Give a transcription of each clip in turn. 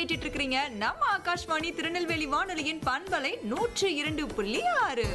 கேட்டுட்டு இருக்கிறீங்க நம்ம ஆகாஷ்வாணி திருநெல்வேலி வானொலியின் பண்பலை நூற்று இரண்டு புள்ளி ஆறு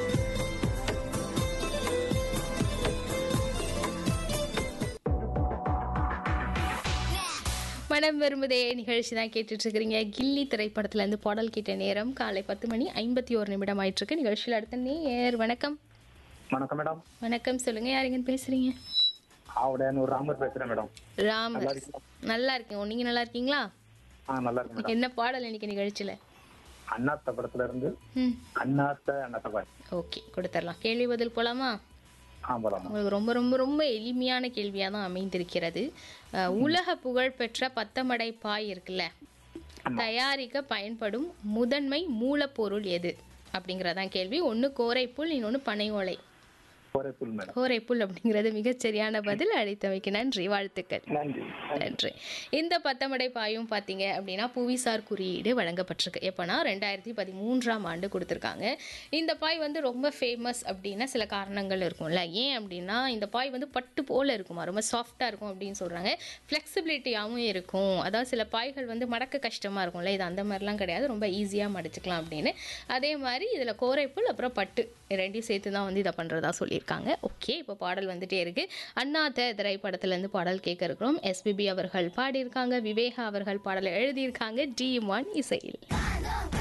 மனம் விரும்புதே நிகழ்ச்சி தான் கேட்டுட்டு இருக்கிறீங்க கில்லி திரைப்படத்துல இருந்து பாடல் கேட்ட நேரம் காலை பத்து மணி ஐம்பத்தி ஒரு நிமிடம் ஆயிட்டு இருக்கு நிகழ்ச்சியில் அடுத்த நேர் வணக்கம் வணக்கம் மேடம் வணக்கம் சொல்லுங்க யாருங்கன்னு பேசுறீங்க ஆவுடையான்னு ஒரு ராமர் பேசுறேன் மேடம் ராம் நல்லா இருக்கேன் நீங்க நல்லா இருக்கீங்களா ஆ நல்லா இருக்கு மேடம் என்ன பாடல் இன்னைக்கு நிகழ்ச்சியில அண்ணாத்த படத்துல இருந்து ம் அண்ணாத்த அண்ணாத்த பாய் ஓகே கொடுத்துடலாம் கேள்வி பதில் போலாமா ஆ போலாம் உங்களுக்கு ரொம்ப ரொம்ப ரொம்ப எளிமையான கேள்வியாக தான் அமைந்திருக்கிறது அஹ், உலக புகழ்பெற்ற பத்தமடை பாய் இருக்குல்ல தயாரிக்க பயன்படும் முதன்மை மூலப்பொருள் எது அப்படிங்கிறதான் கேள்வி ஒன்று கோரைப்புல் இன்னொன்று பனை ஓலை ஒரே புல் மேடம் கோரைப்புல் அப்படிங்கிறது மிகச்சரியான பதில் அளித்தமைக்கு நன்றி வாழ்த்துக்கள் நன்றி நன்றி இந்த பத்தமடை பாயும் பார்த்தீங்க அப்படின்னா புவிசார் குறியீடு வழங்கப்பட்டிருக்கு எப்போனா ரெண்டாயிரத்தி பதிமூன்றாம் ஆண்டு கொடுத்துருக்காங்க இந்த பாய் வந்து ரொம்ப ஃபேமஸ் அப்படின்னா சில காரணங்கள் இருக்கும்ல ஏன் அப்படின்னா இந்த பாய் வந்து பட்டு போல இருக்குமா ரொம்ப சாஃப்டாக இருக்கும் அப்படின்னு சொல்கிறாங்க ஃப்ளெக்சிபிலிட்டியாகவும் இருக்கும் அதாவது சில பாய்கள் வந்து மடக்க கஷ்டமாக இருக்கும்ல இது அந்த மாதிரிலாம் கிடையாது ரொம்ப ஈஸியாக மடிச்சுக்கலாம் அப்படின்னு அதே மாதிரி இதில் கோரைப்புல் அப்புறம் பட்டு ரெண்டையும் சேர்த்து தான் வந்து இதை பண்ணுறதா சொல்லியிருக்காங்க ஓகே இப்போ பாடல் வந்துட்டே இருக்கு அண்ணாத்த திரைப்படத்துலேருந்து பாடல் கேட்க இருக்கிறோம் எஸ்பிபி அவர்கள் பாடியிருக்காங்க விவேகா அவர்கள் பாடலை எழுதியிருக்காங்க டி இமான் இசையில்